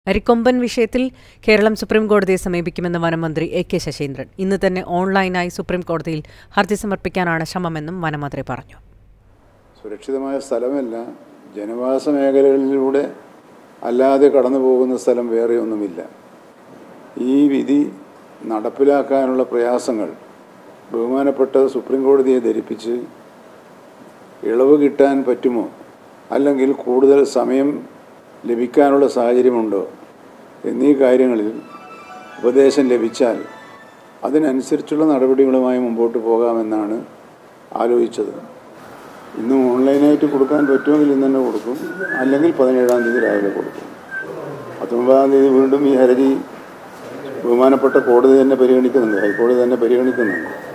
അരിക്കൊമ്പൻ വിഷയത്തിൽ കേരളം സുപ്രീം കോടതിയെ സമീപിക്കുമെന്ന് വനമന്ത്രി എ കെ ശശീന്ദ്രൻ ഇന്ന് തന്നെ ഓൺലൈനായി സുപ്രീം കോടതിയിൽ ഹർജി സമർപ്പിക്കാനാണ് ശ്രമമെന്നും വനമന്ത്രി പറഞ്ഞു സുരക്ഷിതമായ സ്ഥലമല്ല ജനവാസ മേഖലകളിലൂടെ അല്ലാതെ കടന്നു പോകുന്ന സ്ഥലം വേറെ ഒന്നുമില്ല ഈ വിധി നടപ്പിലാക്കാനുള്ള പ്രയാസങ്ങൾ ബഹുമാനപ്പെട്ട സുപ്രീം കോടതിയെ ധരിപ്പിച്ച് ഇളവ് കിട്ടാൻ പറ്റുമോ അല്ലെങ്കിൽ കൂടുതൽ സമയം ലഭിക്കാനുള്ള സാഹചര്യമുണ്ടോ എന്നീ കാര്യങ്ങളിൽ ഉപദേശം ലഭിച്ചാൽ അതിനനുസരിച്ചുള്ള നടപടികളുമായി മുമ്പോട്ട് പോകാമെന്നാണ് ആലോചിച്ചത് ഇന്ന് ഓൺലൈനായിട്ട് കൊടുക്കാൻ പറ്റുമെങ്കിൽ ഇന്ന് തന്നെ കൊടുക്കും അല്ലെങ്കിൽ പതിനേഴാം തീയതി രാവിലെ കൊടുക്കും പത്തൊമ്പതാം തീയതി വീണ്ടും ഈ ഹർജി ബഹുമാനപ്പെട്ട കോടതി തന്നെ പരിഗണിക്കുന്നുണ്ട് ഹൈക്കോടതി തന്നെ പരിഗണിക്കുന്നുണ്ട്